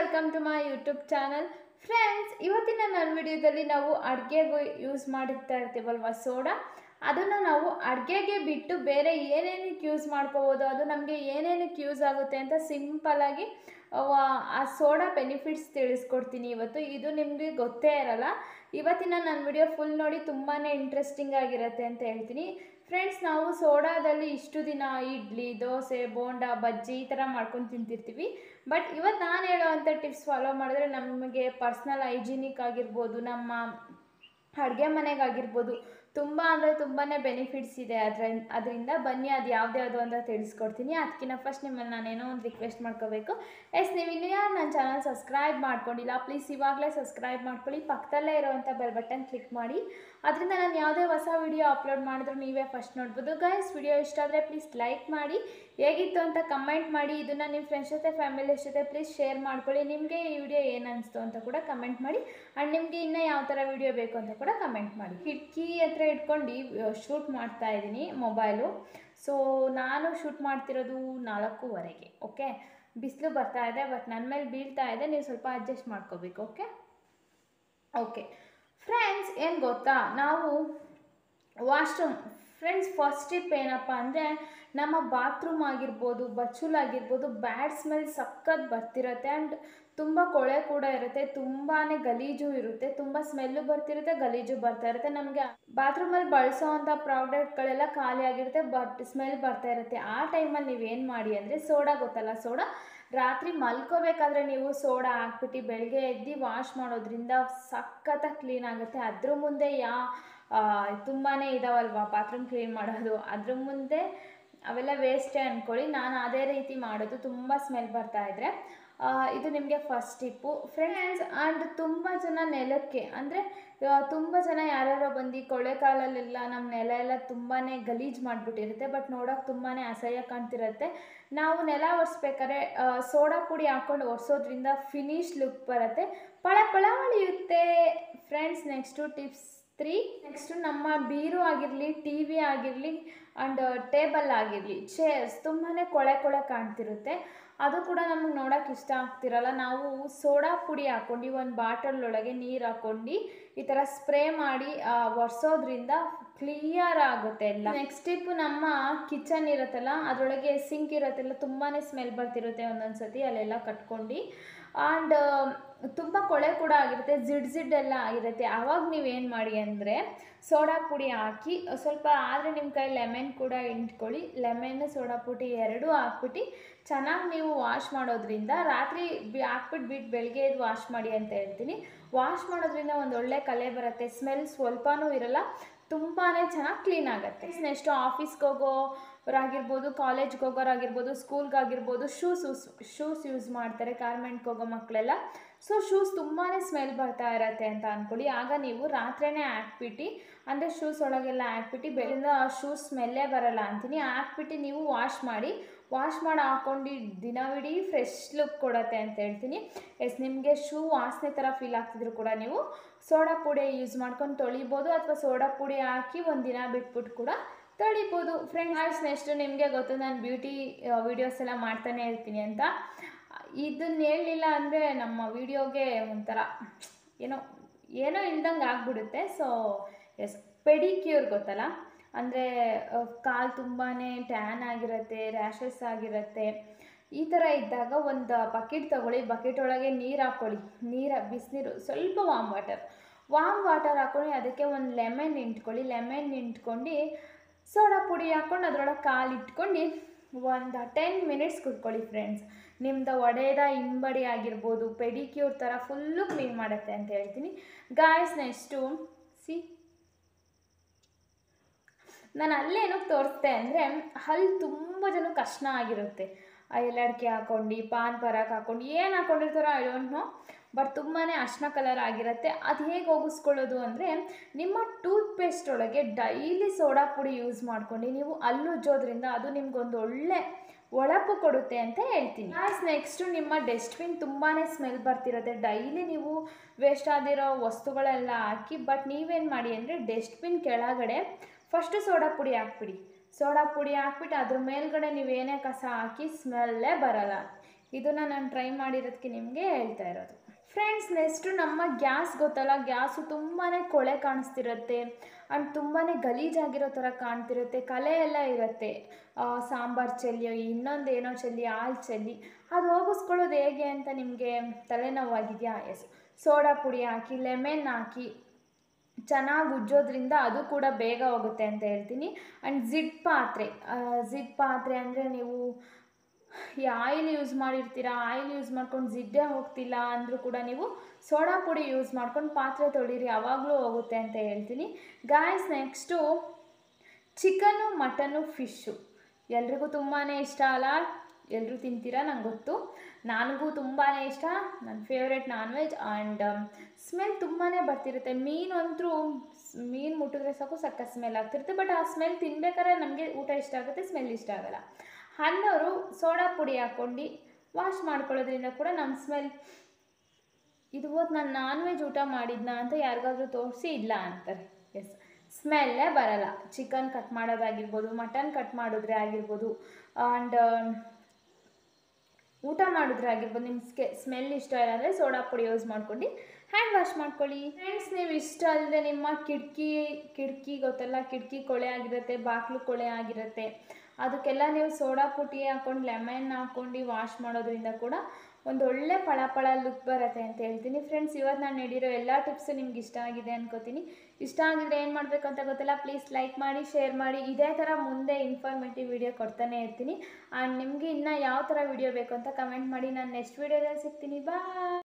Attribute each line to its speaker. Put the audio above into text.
Speaker 1: welcome to my YouTube channel friends ಇವತ್ತಿನ ನನ್ನ ವಿಡಿಯೋದಲ್ಲಿ ನಾವು ಅಡುಗೆಗೆ ಯೂಸ್ ಮಾಡುತ್ತಾ ಇರ್ತೀವಲ್ವ ಸೋಡಾ ಅದನ್ನು ನಾವು ಅಡುಗೆಗೆ ಬಿಟ್ಟು ಬೇರೆ ಏನೇನಕ್ಕೆ ಯೂಸ್ ಮಾಡ್ಕೋಬೋದು ಅದು ನಮಗೆ ಏನೇನಕ್ಕೆ ಯೂಸ್ ಆಗುತ್ತೆ ಅಂತ ಸಿಂಪಲಾಗಿ ಆ ಸೋಡಾ ಬೆನಿಫಿಟ್ಸ್ ತಿಳಿಸ್ಕೊಡ್ತೀನಿ ಇವತ್ತು ಇದು ನಿಮಗೆ ಗೊತ್ತೇ ಇರಲ್ಲ ಇವತ್ತಿನ ನನ್ನ ವಿಡಿಯೋ ಫುಲ್ ನೋಡಿ ತುಂಬಾ ಇಂಟ್ರೆಸ್ಟಿಂಗ್ ಆಗಿರುತ್ತೆ ಅಂತ ಹೇಳ್ತೀನಿ ಫ್ರೆಂಡ್ಸ್ ನಾವು ಸೋಡಾದಲ್ಲಿ ಇಷ್ಟು ದಿನ ಇಡ್ಲಿ ದೋಸೆ ಬೋಂಡ ಬಜ್ಜಿ ಈ ಥರ ಮಾಡ್ಕೊಂಡು ತಿಂತಿರ್ತೀವಿ ಬಟ್ ಇವತ್ತು ನಾನು ಹೇಳೋವಂಥ ಟಿಪ್ಸ್ ಫಾಲೋ ಮಾಡಿದ್ರೆ ನಮಗೆ ಪರ್ಸ್ನಲ್ ಹೈಜಿನಿಕ್ ಆಗಿರ್ಬೋದು ನಮ್ಮ ಅಡುಗೆ ಮನೆಗಾಗಿರ್ಬೋದು ತುಂಬ ಅಂದರೆ ತುಂಬಾ ಬೆನಿಫಿಟ್ಸ್ ಇದೆ ಅದರ ಅದರಿಂದ ಬನ್ನಿ ಅದು ಯಾವ್ದ್ಯಾವುದು ಅಂತ ತಿಳಿಸ್ಕೊಡ್ತೀನಿ ಅದಕ್ಕಿಂತ ಫಸ್ಟ್ ನಿಮ್ಮನ್ನು ನಾನೇನೋ ಒಂದು ರಿಕ್ವೆಸ್ಟ್ ಮಾಡ್ಕೋಬೇಕು ಎಸ್ ನೀವು ಇನ್ನೂ ಯಾರು ನನ್ನ ಚಾನಲ್ ಸಬ್ಸ್ಕ್ರೈಬ್ ಮಾಡ್ಕೊಂಡಿಲ್ಲ ಪ್ಲೀಸ್ ಇವಾಗಲೇ ಸಬ್ಸ್ಕ್ರೈಬ್ ಮಾಡ್ಕೊಳ್ಳಿ ಪಕ್ಕದಲ್ಲೇ ಇರೋವಂಥ ಬೆಲ್ ಬಟನ್ ಕ್ಲಿಕ್ ಮಾಡಿ ಅದರಿಂದ ನಾನು ಯಾವುದೇ ಹೊಸ ವಿಡಿಯೋ ಅಪ್ಲೋಡ್ ಮಾಡಿದ್ರು ನೀವೇ ಫಸ್ಟ್ ನೋಡ್ಬೋದು ಗೈಸ್ ವಿಡಿಯೋ ಇಷ್ಟ ಆದರೆ ಪ್ಲೀಸ್ ಲೈಕ್ ಮಾಡಿ ಹೇಗಿತ್ತು ಅಂತ ಕಮೆಂಟ್ ಮಾಡಿ ಇದನ್ನು ನಿಮ್ಮ ಫ್ರೆಂಡ್ಸ್ ಜೊತೆ ಫ್ಯಾಮಿಲಿ ಜೊತೆ ಪ್ಲೀಸ್ ಶೇರ್ ಮಾಡ್ಕೊಳ್ಳಿ ನಿಮಗೆ ಈ ವಿಡಿಯೋ ಏನು ಅನಿಸ್ತು ಅಂತ ಕೂಡ ಕಮೆಂಟ್ ಮಾಡಿ ಆ್ಯಂಡ್ ನಿಮಗೆ ಇನ್ನೂ ಯಾವ ಥರ ವಿಡಿಯೋ ಬೇಕು ಅಂತ ಕೂಡ ಕಮೆಂಟ್ ಮಾಡಿ ಕಿಟಕಿ ಹತ್ರ ಇಟ್ಕೊಂಡು ಶೂಟ್ ಮಾಡ್ತಾ ಇದ್ದೀನಿ ಮೊಬೈಲು ಸೊ ನಾನು ಶೂಟ್ ಮಾಡ್ತಿರೋದು ನಾಲ್ಕೂವರೆಗೆ ಓಕೆ ಬಿಸಿಲು ಬರ್ತಾ ಇದೆ ಬಟ್ ನನ್ನ ಮೇಲೆ ಬೀಳ್ತಾ ಇದೆ ನೀವು ಸ್ವಲ್ಪ ಅಡ್ಜಸ್ಟ್ ಮಾಡ್ಕೋಬೇಕು ಓಕೆ ಓಕೆ ಫ್ರೆಂಡ್ಸ್ ಏನು ಗೊತ್ತಾ ನಾವು ವಾಶ್ರೂಮ್ ಫ್ರೆಂಡ್ಸ್ ಫಸ್ಟ್ ಟಿಪ್ ಏನಪ್ಪ ಅಂದರೆ ನಮ್ಮ ಬಾತ್ರೂಮ್ ಆಗಿರ್ಬೋದು ಬಚ್ಚುಲ್ ಆಗಿರ್ಬೋದು ಬ್ಯಾಡ್ ಸ್ಮೆಲ್ ಸಖತ್ ಬರ್ತಿರತ್ತೆ ಆ್ಯಂಡ್ ತುಂಬ ಕೊಳೆ ಕೂಡ ಇರುತ್ತೆ ತುಂಬಾ ಗಲೀಜು ಇರುತ್ತೆ ತುಂಬ ಸ್ಮೆಲ್ಲು ಬರ್ತಿರುತ್ತೆ ಗಲೀಜು ಬರ್ತಾ ಇರುತ್ತೆ ನಮಗೆ ಬಾತ್ರೂಮಲ್ಲಿ ಬಳಸೋವಂಥ ಪ್ರಾಡಕ್ಟ್ಗಳೆಲ್ಲ ಖಾಲಿ ಆಗಿರುತ್ತೆ ಬಟ್ ಸ್ಮೆಲ್ ಬರ್ತಾ ಇರುತ್ತೆ ಆ ಟೈಮಲ್ಲಿ ನೀವೇನು ಮಾಡಿ ಅಂದರೆ ಸೋಡಾ ಗೊತ್ತಲ್ಲ ಸೋಡಾ ರಾತ್ರಿ ಮಲ್ಕೋಬೇಕಾದ್ರೆ ನೀವು ಸೋಡಾ ಹಾಕ್ಬಿಟ್ಟು ಬೆಳಗ್ಗೆ ಎದ್ದು ವಾಶ್ ಮಾಡೋದ್ರಿಂದ ಸಖತ್ತಾಗಿ ಕ್ಲೀನ್ ಆಗುತ್ತೆ ಅದ್ರ ಮುಂದೆ ಯಾ ತುಂಬಾ ಇದಾವಲ್ವ ಬಾತ್ರೂಮ್ ಕ್ಲೀನ್ ಮಾಡೋದು ಅದ್ರ ಮುಂದೆ ಅವೆಲ್ಲ ವೇಸ್ಟೇ ಅಂದ್ಕೊಳ್ಳಿ ನಾನು ಅದೇ ರೀತಿ ಮಾಡೋದು ತುಂಬ ಸ್ಮೆಲ್ ಬರ್ತಾ ಇದ್ರೆ ಇದು ನಿಮಗೆ ಫಸ್ಟ್ ಟಿಪ್ಪು ಫ್ರೆಂಡ್ಸ್ ಆ್ಯಂಡ್ ತುಂಬ ಜನ ನೆಲಕ್ಕೆ ಅಂದರೆ ತುಂಬ ಜನ ಯಾರ್ಯಾರೋ ಬಂದು ಕೊಳೆಕಾಲಲ್ಲೆಲ್ಲ ನಮ್ಮ ನೆಲ ಎಲ್ಲ ತುಂಬಾ ಗಲೀಜು ಮಾಡಿಬಿಟ್ಟಿರುತ್ತೆ ಬಟ್ ನೋಡೋಕೆ ತುಂಬಾ ಅಸಹ್ಯ ಕಾಣ್ತಿರುತ್ತೆ ನಾವು ನೆಲ ಒರೆಸ್ಬೇಕಾದ್ರೆ ಸೋಡಾ ಪುಡಿ ಹಾಕ್ಕೊಂಡು ಒರೆಸೋದ್ರಿಂದ ಫಿನಿಶ್ ಲುಕ್ ಬರುತ್ತೆ ಪಳ ಪಳ ಹೊಳೆಯುತ್ತೆ friends next tips three next ನಮ್ಮ ಬೀರು ಆಗಿರಲಿ ಟಿ ವಿ ಆಗಿರಲಿ ಆ್ಯಂಡ್ ಟೇಬಲ್ ಆಗಿರಲಿ ಚೇರ್ಸ್ ತುಂಬಾ ಕೊಳೆ ಕೊಳೆ ಕಾಣ್ತಿರುತ್ತೆ ಅದು ಕೂಡ ನಮಗೆ ನೋಡೋಕೆ ಇಷ್ಟ ಆಗ್ತಿರಲ್ಲ ನಾವು ಸೋಡಾ ಪುಡಿ ಹಾಕ್ಕೊಂಡು ಒಂದು ಬಾಟಲ್ ಒಳಗೆ ನೀರು ಹಾಕ್ಕೊಂಡು ಈ ಥರ ಸ್ಪ್ರೇ ಮಾಡಿ ಒರೆಸೋದ್ರಿಂದ ಕ್ಲಿಯರ್ ಆಗುತ್ತೆ ಎಲ್ಲ ನೆಕ್ಸ್ಟ್ ಟಿಪ್ ನಮ್ಮ ಕಿಚನ್ ಇರುತ್ತಲ್ಲ ಅದರೊಳಗೆ ಸಿಂಕ್ ಇರುತ್ತಲ್ಲ ತುಂಬಾ ಸ್ಮೆಲ್ ಬರ್ತಿರುತ್ತೆ ಒಂದೊಂದು ಸತಿ ಅಲ್ಲೆಲ್ಲ ಕಟ್ಕೊಂಡು ಆ್ಯಂಡ್ ತುಂಬ ಕೊಳೆ ಕೂಡ ಆಗಿರುತ್ತೆ ಜಿಡ್ ಜಿಡ್ ಎಲ್ಲ ಆಗಿರುತ್ತೆ ಆವಾಗ ನೀವೇನು ಮಾಡಿ ಅಂದರೆ ಸೋಡಾ ಪುಡಿ ಹಾಕಿ ಸ್ವಲ್ಪ ಆದರೆ ನಿಮ್ಮ ಕೈ ಲೆಮನ್ ಕೂಡ ಇಂಟ್ಕೊಳ್ಳಿ ಲೆಮನ್ ಸೋಡಾ ಪುಡಿ ಎರಡೂ ಹಾಕ್ಬಿಟ್ಟು ಚೆನ್ನಾಗಿ ನೀವು ವಾಶ್ ಮಾಡೋದ್ರಿಂದ ರಾತ್ರಿ ಬಿ ಹಾಕ್ಬಿಟ್ಟು ಬಿಟ್ಟು ಬೆಳಗ್ಗೆ ಎದ್ದು ವಾಶ್ ಮಾಡಿ ಅಂತ ಹೇಳ್ತೀನಿ ವಾಶ್ ಮಾಡೋದ್ರಿಂದ ಒಂದು ಒಳ್ಳೆ ಕಲೆ ಬರುತ್ತೆ ಸ್ಮೆಲ್ ಸ್ವಲ್ಪನೂ ಇರಲ್ಲ ತುಂಬಾ ಚೆನ್ನಾಗಿ ಕ್ಲೀನ್ ಆಗುತ್ತೆ ನೆಕ್ಸ್ಟ್ ಆಫೀಸ್ಗೆ ಹೋಗೋರಾಗಿರ್ಬೋದು ಕಾಲೇಜ್ಗೆ ಹೋಗೋರಾಗಿರ್ಬೋದು ಸ್ಕೂಲ್ಗಾಗಿರ್ಬೋದು ಶೂಸ್ ಶೂಸ್ ಯೂಸ್ ಮಾಡ್ತಾರೆ ಗಾರ್ಮೆಂಟ್ಗೆ ಹೋಗೋ ಮಕ್ಕಳೆಲ್ಲ ಸೊ ಶೂಸ್ ತುಂಬಾ ಸ್ಮೆಲ್ ಬರ್ತಾ ಇರತ್ತೆ ಅಂತ ಅಂದ್ಕೊಳ್ಳಿ ಆಗ ನೀವು ರಾತ್ರಿನೇ ಹಾಕ್ಬಿಟ್ಟು ಅಂದರೆ ಶೂಸ್ ಒಳಗೆಲ್ಲ ಹಾಕ್ಬಿಟ್ಟು ಬೆಳಿಗ್ಗೆ ಆ ಶೂಸ್ ಸ್ಮೆಲ್ಲೇ ಬರಲ್ಲ ಅಂತೀನಿ ಹಾಕ್ಬಿಟ್ಟು ನೀವು ವಾಶ್ ಮಾಡಿ ವಾಶ್ ಮಾಡಿ ಹಾಕ್ಕೊಂಡು ದಿನವಿಡೀ ಫ್ರೆಶ್ ಲುಕ್ ಕೊಡತ್ತೆ ಅಂತ ಹೇಳ್ತೀನಿ ಎಸ್ ನಿಮಗೆ ಶೂ ವಾಸನೆ ಥರ ಫೀಲ್ ಆಗ್ತಿದ್ರು ಕೂಡ ನೀವು ಸೋಡಾ ಪುಡಿ ಯೂಸ್ ಮಾಡ್ಕೊಂಡು ತೊಳಿಬೋದು ಅಥವಾ ಸೋಡಾ ಪುಡಿ ಹಾಕಿ ಒಂದು ದಿನ ಬಿಟ್ಬಿಟ್ಟು ಕೂಡ ತೊಳಿಬೋದು ಫ್ರೆಂಡ್ಸ್ ನೆಕ್ಸ್ಟು ನಿಮಗೆ ಗೊತ್ತು ನಾನು ಬ್ಯೂಟಿ ವೀಡಿಯೋಸ್ ಎಲ್ಲ ಮಾಡ್ತಾನೆ ಇರ್ತೀನಿ ಅಂತ ಇದನ್ನ ಹೇಳಲಿಲ್ಲ ಅಂದರೆ ನಮ್ಮ ವಿಡಿಯೋಗೆ ಒಂಥರ ಏನೋ ಏನೋ ಇಲ್ದಂಗೆ ಆಗ್ಬಿಡುತ್ತೆ ಸೊ ಎಸ್ ಪೆಡಿಕ್ಯೂರ್ ಗೊತ್ತಲ್ಲ ಅಂದರೆ ಕಾಲು ತುಂಬಾ ಟ್ಯಾನ್ ಆಗಿರುತ್ತೆ ರ್ಯಾಷಸ್ ಆಗಿರುತ್ತೆ ಈ ಥರ ಇದ್ದಾಗ ಒಂದು ಬಕೆಟ್ ತೊಗೊಳ್ಳಿ ಬಕೆಟ್ ಒಳಗೆ ನೀರು ಹಾಕ್ಕೊಳ್ಳಿ ನೀರು ಬಿಸಿನೀರು ಸ್ವಲ್ಪ ವಾಮ್ ವಾಟರ್ ವಾಮ್ ವಾಟರ್ ಹಾಕ್ಕೊಂಡು ಅದಕ್ಕೆ ಒಂದು ಲೆಮನ್ ನಿಂಟ್ಕೊಳ್ಳಿ ಲೆಮನ್ ನಿಂಟ್ಕೊಂಡು ಸೋಡಾ ಪುಡಿ ಹಾಕ್ಕೊಂಡು ಅದರೊಳಗೆ ಕಾಲು ಇಟ್ಕೊಂಡು ಒಂದು ಟೆನ್ ಮಿನಿಟ್ಸ್ ಕುತ್ಕೊಳ್ಳಿ ಫ್ರೆಂಡ್ಸ್ ನಿಮ್ಮದು ಒಡೆದ ಹಿಂಬಡಿ ಆಗಿರ್ಬೋದು ಪೆಡಿಕ್ಯೂರ್ ಥರ ಫುಲ್ಲು ಕ್ಲೀನ್ ಮಾಡುತ್ತೆ ಅಂತ ಹೇಳ್ತೀನಿ ಗಾಯ್ಸ್ ನೆಕ್ಸ್ಟು ಸಿ ನಾನು ಅಲ್ಲೇನಕ್ಕೆ ತೋರಿಸ್ದೆ ಅಂದರೆ ಹಲ್ಲು ತುಂಬ ಜನ ಕಷ್ಟ ಆಗಿರುತ್ತೆ ಎಲ್ಲಡಿಕೆ ಹಾಕ್ಕೊಂಡು ಪಾನ್ ಪರಾಕ್ ಹಾಕ್ಕೊಂಡು ಏನು ಹಾಕ್ಕೊಂಡಿರ್ತಾರೋ ಐ ಡೋಂಟ್ ನೋ ಬಟ್ ತುಂಬಾ ಅರ್ಶಿನ ಕಲರ್ ಆಗಿರುತ್ತೆ ಅದು ಹೇಗೆ ಹೋಗಿಸ್ಕೊಳ್ಳೋದು ಅಂದರೆ ನಿಮ್ಮ ಟೂತ್ ಪೇಸ್ಟ್ ಒಳಗೆ ಡೈಲಿ ಸೋಡಾ ಪುಡಿ ಯೂಸ್ ಮಾಡ್ಕೊಂಡು ನೀವು ಹಲ್ಲುಜ್ಜೋದ್ರಿಂದ ಅದು ನಿಮ್ಗೊಂದು ಒಳ್ಳೆ ಒಳಪು ಕೊಡುತ್ತೆ ಅಂತ ಹೇಳ್ತೀನಿ ಆಯ್ಸ್ ನೆಕ್ಸ್ಟು ನಿಮ್ಮ ಡಸ್ಟ್ಬಿನ್ ತುಂಬಾ ಸ್ಮೆಲ್ ಬರ್ತಿರುತ್ತೆ ಡೈಲಿ ನೀವು ವೇಸ್ಟ್ ಆಗಿರೋ ವಸ್ತುಗಳೆಲ್ಲ ಹಾಕಿ ಬಟ್ ನೀವೇನು ಮಾಡಿ ಅಂದರೆ ಡಸ್ಟ್ಬಿನ್ ಕೆಳಗಡೆ ಫಸ್ಟು ಸೋಡಾ ಪುಡಿ ಹಾಕ್ಬಿಡಿ ಸೋಡಾ ಪುಡಿ ಹಾಕ್ಬಿಟ್ಟು ಅದ್ರ ಮೇಲ್ಗಡೆ ನೀವೇನೇ ಕಸ ಹಾಕಿ ಸ್ಮೆಲ್ಲೇ ಬರಲ್ಲ ಇದನ್ನು ನಾನು ಟ್ರೈ ಮಾಡಿರೋದಕ್ಕೆ ನಿಮಗೆ ಹೇಳ್ತಾ ಇರೋದು ಫ್ರೆಂಡ್ಸ್ ನೆಕ್ಸ್ಟು ನಮ್ಮ ಗ್ಯಾಸ್ ಗೊತ್ತಲ್ಲ ಗ್ಯಾಸು ತುಂಬಾ ಕೊಳೆ ಕಾಣಿಸ್ತಿರುತ್ತೆ ಆ್ಯಂಡ್ ತುಂಬಾ ಗಲೀಜಾಗಿರೋ ಥರ ಕಾಣ್ತಿರುತ್ತೆ ಕಲೆ ಎಲ್ಲ ಇರುತ್ತೆ ಸಾಂಬಾರು ಚೆಲ್ಲಿ ಇನ್ನೊಂದು ಏನೋ ಚೆಲ್ಲಿ ಹಾಲು ಚೆಲ್ಲಿ ಅದು ಹೋಗಿಸ್ಕೊಳ್ಳೋದು ಹೇಗೆ ಅಂತ ನಿಮಗೆ ತಲೆನೋವಾಗಿದೆಯಾ ಎಸ್ ಸೋಡಾ ಪುಡಿ ಹಾಕಿ ಲೆಮನ್ ಹಾಕಿ ಚೆನ್ನಾಗಿ ಉಜ್ಜೋದ್ರಿಂದ ಅದು ಕೂಡ ಬೇಗ ಹೋಗುತ್ತೆ ಅಂತ ಹೇಳ್ತೀನಿ ಆ್ಯಂಡ್ ಜಿಡ್ ಪಾತ್ರೆ ಜಿಡ್ ಪಾತ್ರೆ ಅಂದರೆ ನೀವು ಈ ಆಯಿಲ್ ಯೂಸ್ ಮಾಡಿರ್ತೀರ ಆಯಿಲ್ ಯೂಸ್ ಮಾಡ್ಕೊಂಡು ಜಿಡ್ಡೇ ಹೋಗ್ತಿಲ್ಲ ಅಂದರೂ ಕೂಡ ನೀವು ಸೋಡಾ ಪುಡಿ ಯೂಸ್ ಮಾಡ್ಕೊಂಡು ಪಾತ್ರೆ ತೊಳಿರಿ ಯಾವಾಗಲೂ ಹೋಗುತ್ತೆ ಅಂತ ಹೇಳ್ತೀನಿ guys next chicken mutton fish ಎಲ್ರಿಗೂ ತುಂಬಾ ಇಷ್ಟ ಅಲ್ಲ ಎಲ್ಲರೂ ತಿಂತೀರಾ ನಂಗೆ ಗೊತ್ತು ನನಗೂ ತುಂಬಾ ಇಷ್ಟ ನನ್ನ favourite non veg and smell ತುಂಬಾ ಬರ್ತಿರುತ್ತೆ ಮೀನು ಅಂತೂ ಮೀನು ಮುಟ್ಟಿದ್ರೆ ಸಾಕು ಸಕ್ಕ ಸ್ಮೆಲ್ ಆಗ್ತಿರುತ್ತೆ ಬಟ್ ಆ ಸ್ಮೆಲ್ ತಿನ್ಬೇಕಾದ್ರೆ ನಮಗೆ ಊಟ ಇಷ್ಟ ಆಗುತ್ತೆ ಸ್ಮೆಲ್ ಇಷ್ಟ ಆಗಲ್ಲ ಹನ್ನೋರು ಸೋಡಾ ಪುಡಿ ಹಾಕ್ಕೊಂಡು ವಾಶ್ ಮಾಡ್ಕೊಳ್ಳೋದ್ರಿಂದ ಕೂಡ ನಮ್ಮ ಸ್ಮೆಲ್ ಇದು ಹೋದ್ ನಾನು ನಾನ್ ವೆಜ್ ಊಟ ಮಾಡಿದ್ನ ಅಂತ ಯಾರಿಗಾದ್ರೂ ತೋರಿಸಿ ಇಲ್ಲ ಅಂತಾರೆ ಎಸ್ ಸ್ಮೆಲ್ಲೇ ಬರಲ್ಲ ಚಿಕನ್ ಕಟ್ ಮಾಡೋದಾಗಿರ್ಬೋದು ಮಟನ್ ಕಟ್ ಮಾಡಿದ್ರೆ ಆಗಿರ್ಬೋದು ಆ್ಯಂಡ್ ಊಟ ಮಾಡಿದ್ರೆ ಆಗಿರ್ಬೋದು ನಿಮ್ಮ ಸ್ಕೆ ಸ್ಮೆಲ್ ಇಷ್ಟ ಇಲ್ಲ ಅಂದರೆ ಸೋಡಾ ಪುಡಿ ಯೂಸ್ ಮಾಡ್ಕೊಂಡು ಹ್ಯಾಂಡ್ ವಾಶ್ ಮಾಡ್ಕೊಳ್ಳಿ ಫ್ರೆಂಡ್ಸ್ ನೀವು ಇಷ್ಟ ಅಲ್ಲದೆ ನಿಮ್ಮ ಕಿಟಕಿ ಕಿಟಕಿ ಗೊತ್ತಲ್ಲ ಕಿಟಕಿ ಕೊಳೆ ಆಗಿರುತ್ತೆ ಬಾಗಿಲು ಕೊಳೆ ಆಗಿರುತ್ತೆ ಅದಕ್ಕೆಲ್ಲ ನೀವು ಸೋಡಾ ಪುಡಿ ಹಾಕ್ಕೊಂಡು ಲೆಮನ್ ಹಾಕ್ಕೊಂಡು ವಾಶ್ ಮಾಡೋದ್ರಿಂದ ಕೂಡ ಒಂದು ಒಳ್ಳೆ ಪಳಪಳ ಲುಕ್ ಬರುತ್ತೆ ಅಂತ ಹೇಳ್ತೀನಿ ಫ್ರೆಂಡ್ಸ್ ಇವತ್ತು ನಾನು ನೀಡಿರೋ ಎಲ್ಲ ಟಿಪ್ಸು ನಿಮ್ಗೆ ಇಷ್ಟ ಆಗಿದೆ ಅನ್ಕೋತೀನಿ ಇಷ್ಟ ಆಗಿದ್ರೆ ಏನು ಮಾಡಬೇಕು ಅಂತ ಗೊತ್ತಿಲ್ಲ ಪ್ಲೀಸ್ ಲೈಕ್ ಮಾಡಿ ಶೇರ್ ಮಾಡಿ ಇದೇ ಥರ ಮುಂದೆ ಇನ್ಫಾರ್ಮೇಟಿವ್ ವಿಡಿಯೋ ಕೊಡ್ತಾನೆ ಇರ್ತೀನಿ ಆ್ಯಂಡ್ ನಿಮಗೆ ಇನ್ನೂ ಯಾವ ಥರ ವಿಡಿಯೋ ಬೇಕು ಅಂತ ಕಮೆಂಟ್ ಮಾಡಿ ನಾನು ನೆಕ್ಸ್ಟ್ ವಿಡಿಯೋದಲ್ಲಿ ಸಿಗ್ತೀನಿ ಬಾಯ್